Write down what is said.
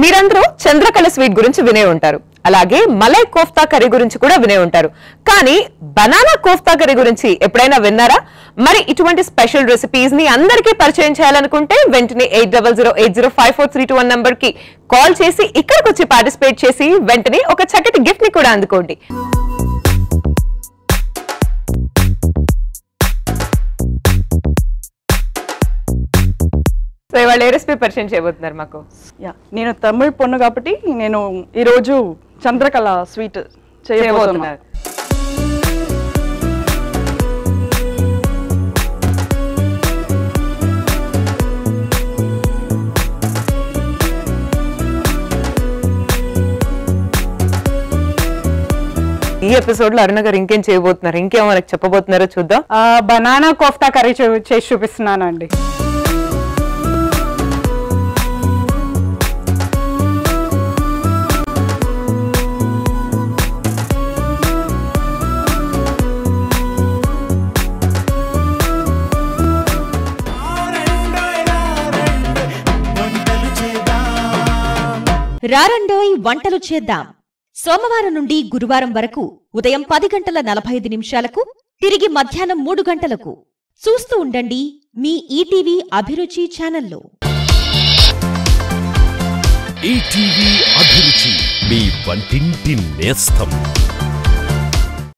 మీరందరూ చంద్రకళ స్వీట్ గురించి వినే ఉంటారు అలాగే మలై కోఫ్తా కర్రీ గురించి కూడా వినే ఉంటారు కానీ బనానా కోఫ్తా కర్రీ గురించి ఎప్పుడైనా విన్నారా మరి ఇటువంటి స్పెషల్ రెసిపీస్ ని అందరికీ పరిచయం చేయాలనుకుంటే వెంటనే eight double zero eight zero five four three two one number కి కాల్ చేసి ఇక్కడికి వచ్చి పార్టిసిపేట్ చేసి వెంటనే ఒక చక్కటి గిఫ్ట్ ని కూడా అందుకోండి సో ఇవాళ ఏ రెసిపీ పరిచయం చేయబోతున్నారు మాకు యా నేను తమిళ్ పొన్ను కాబట్టి నేను ఈరోజు చంద్రకళ స్వీట్ చేయబోతున్నా చేయబోతున్నారు ఈ ఎపిసోడ్ లో అరుణ గారు ఇంకేం చేయబోతున్నారు ఇంకేం మనకు చెప్పబోతున్నారో చూద్దాం ఆ, బనానా కోఫ్తా కర్రీ చూ- చేసి చూపిస్తున్నానండి రారండోయ్ వంటలు చేద్దాం సోమవారం నుండి గురువారం వరకు ఉదయం పది గంటల నలభై ఐదు నిమిషాలకు తిరిగి మధ్యాహ్నం మూడు గంటలకు చూస్తూ ఉండండి మీ ఈటీవీ అభిరుచి ఛానల్లో ఈటీవీ అభిరుచి మీ వంటింటి నేస్తం